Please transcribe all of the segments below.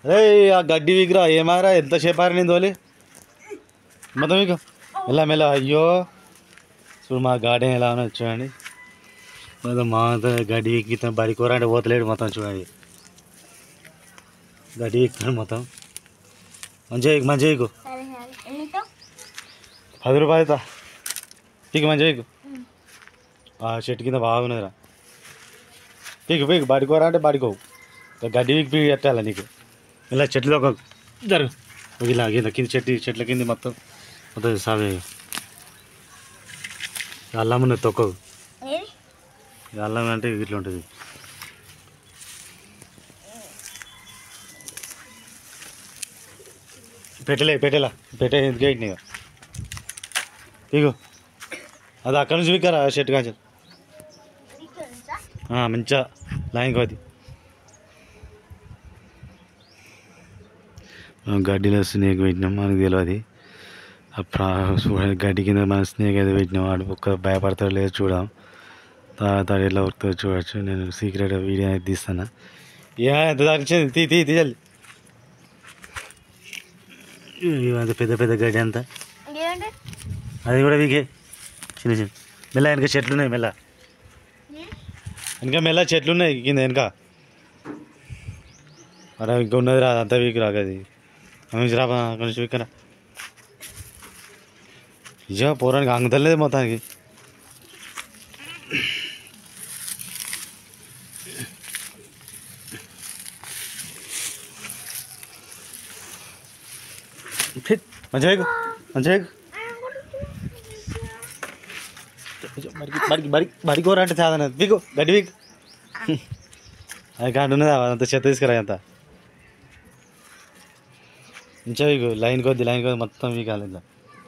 రే ఆ గడ్డి విగ్రహ ఏమారా ఎంతసేపు ఆరా నేను తోలి మొత్తం మీకు మెల్ల మెల్ల అయ్యో చూడు మా గార్డెన్ ఎలా ఉన్నది చూడండి మొత్తం మా అంతా గడ్డి ఎక్కితే బడి కూర అంటే పోతలేడు మొత్తం చూడండి గడ్డి ఎక్కుతాడు మొత్తం మంచిగా ఎక్కు మంచిగా ఎక్కు సరే సరే ఎన్నితో పది రూపాయలు తా పీకు మంచిగా ఎక్కు ఆ చెట్టు కింద బాగున్నదిరా పీకు పీకు బడికోరా అంటే బడికోవు ఇక గడ్డి పీకి పీకి పెట్టాలి నీకు ఇలా చెట్లు ఒక జరుగు ఒక ఇలా కింద కింద చెట్టు చెట్ల కింద మొత్తం మొత్తం సాగే అల్లం ఉన్నది తొక్కవు ఏది ఈ అల్లం అంటే ఇట్లా ఉంటుంది పెట్టలే పెట్టేలా పెట్టే ఎందుకు వేయండి ఇక ఇగో అది అక్కడ నుంచి విక్కారా షర్ట్ కాంచెలు ఇక్కడ ఉంచా? మంచిగా లైన్ కోది గడ్డిలో స్నేక్ పెట్టినాం మనకు తెలియదు అప్పుడు చూడండి గడ్డి కింద మన స్నేక్ అయితే పెట్టినాం వాడు ఒక్క భయపడతాడు లేదు చూడడం తర్వాత ఆడు ఎట్లా ఉరుకుతాడో చూడొచ్చు నేను సీక్రెట్ వీడియో అనేది తీస్తాను ఏ ఎంత దాకా వచ్చింది తీ తీ తీయాలి ఇవంత పెద్ద పెద్ద గడ్డి అంతా ఇదేంటి అది కూడా వీకే చిన్న చిన్న మెల్ల వెనక చెట్లు ఉన్నాయి మెల్ల వెనక మెల్ల చెట్లు ఉన్నాయి కింద వెనక అరే ఇంకా ఉన్నది రా అంతా వీక్ రాగది నుంచి రా అక్కడి నుంచి వీక్ రా నిజంగా పోరానికి అంగతలేదు మొత్తానికి ఫిట్, మంచిగా ఎక్కు, మంచిగా ఎక్కు. బడికి బడికి బడికి బడికి కూర అంటే చాలా వీకు గడ్డి వీక్ అది కాదు ఉన్నదా అంత చెత్త తీసుకురా అంత ఇంచా వీకు లైన్ కొద్ది లైన్ కొద్ది మొత్తం వీకాలి ఇలా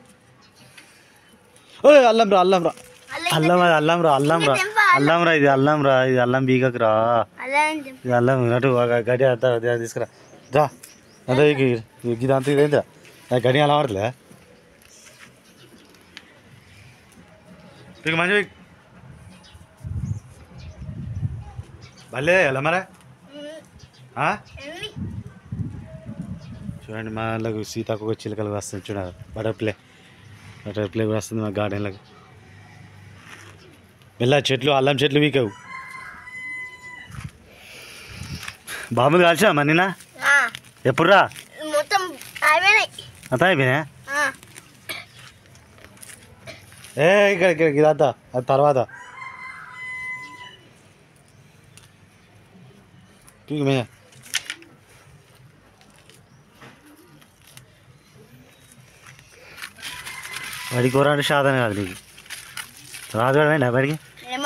ఓ అల్లం రా అల్లం రా అల్లం అది అల్లం రా అల్లం రా అల్లం రా ఇది అల్లం రా ఇది అల్లం బీకకు రా అలా అని చెప్పు ఇది అల్లం అటు గడి అంతా అది తీసుకురా రా అంతా ఇది ఇది అంతా ఇదేంద్రా అది గడి అలా ఆడలే మీకు మంచి భలే ఎలా మరా ఆ? ఎన్ని చూడండి మా వాళ్ళకు సీతాకొక చిలకలు వస్తుంది చూడాలి బటర్ఫ్లై బటర్ఫ్లై కూడా వస్తుంది మా గార్డెన్లకు మెల్ల చెట్లు అల్లం చెట్లు వీకవు బాంబులు కాల్చా మన్నీనా ఆ, ఎప్పుడు రా మొత్తం అయిపోయినాయి అంతా అయిపోయినా ఆ, ఏ ఇక్కడ ఇక్కడ ఇదంతా అది తర్వాత పీకు మే బడి కూర అంటే సాధన కాదు నీకు రాదు కదా బడికి ఏమో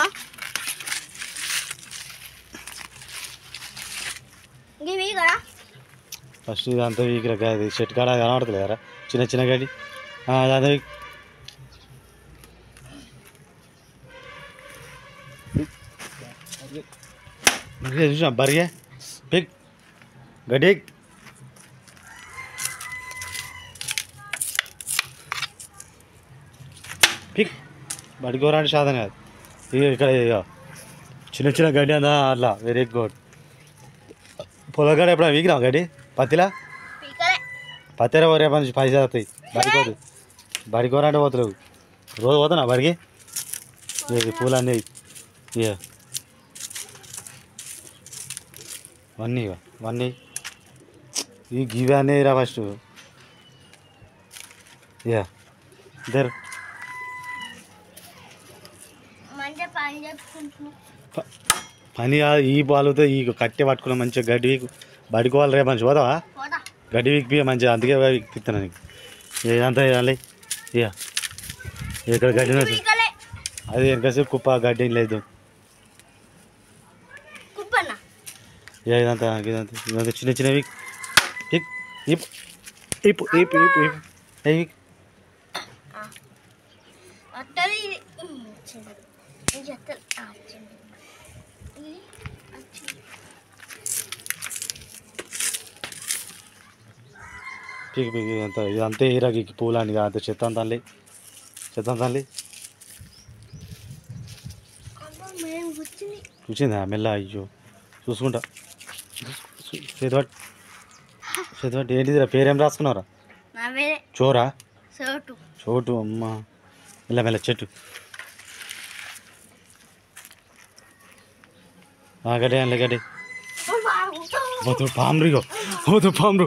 ఇవి కదా ఫస్ట్ ఇదంతా వీక్ రక అది చెట్టు కాడ కనబడతలేదు కదా చిన్న చిన్న గడ్డి ఆ, అదంతా వీక్ మరి చూసా బరిగే పిక్ గడ్డి పిక్ బడి కూర అంటే సాధన కాదు ఇక ఇక్కడ ఇక చిన్న చిన్న గడ్డి అందా అట్లా వెరీ గుడ్ పొలగడ ఎప్పుడు వీకినా గడ్డి పత్తిలా పీకలే పత్తెర రేపు నుంచి పైసలు వస్తాయి బడికోదు బడికోర అంటే పోతలేవు రోజు పోతానా బడికి ఇది పూలు అన్నీ ఇక వన్నీ ఇక వన్నీ ఈ గివి అనేది రా ఫస్ట్ ఇక ఇద్దరు మంచిగా పని చెప్పుకుంటున్నాం పని కాదు ఈ పాలుతో ఈ కట్టె పట్టుకున్న మంచిగా గడ్డి వీకు బడికోవాలి రేపు మంచి పోతావా పోదా గడ్డి వీక్పి మంచిగా అందుకే తిత్తాను నీకు ఇదంతా ఇవ్వాలి ఇక ఇక్కడ గడ్డి ఉన్నది. పీకలే అది వెనకసేపు కుప్ప గడ్డి ఏం లేదు కుప్పన్న ఇక ఇదంతా ఇదంతా ఇదంతా చిన్న చిన్నవి ఇప్ ఇప్ ఇప్ ఇప్ ఇప్ ఇప్ ఏ ఇప్. వస్తుంది ఇది ఉమ్, వచ్చింది. ఇది చెత్త- ఆ, వచ్చింది. ఇది వచ్చింది. పీక్ పీక్ ఇదంతా ఇదంతా ఏరాకి పూలని ఇక అంత చెత్త అంతా అల్లి చెత్త అంతా అల్లి అబ్బా, మేము కూర్చుని చూసిందా మెల్ల అయ్యో చూసుకుంటా చేతి పట్టు చదివండి ఏంటిదిరా పేరేం రాసుకున్నావురా నా వేరే చోరా సోటు చోటు అమ్మ ఇలా మెల్ల చెట్టు గడ్డి అందులో గడ్డి పోతు పామ్రిగో పోతు పామ్రు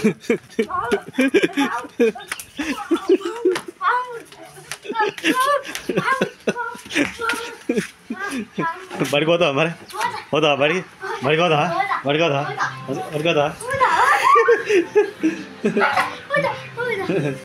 బడికి పోతావా మరి పోతావా బడికి బడికి పోతావా బడికి పోతావా బడికి పోతావా పోదా పోదా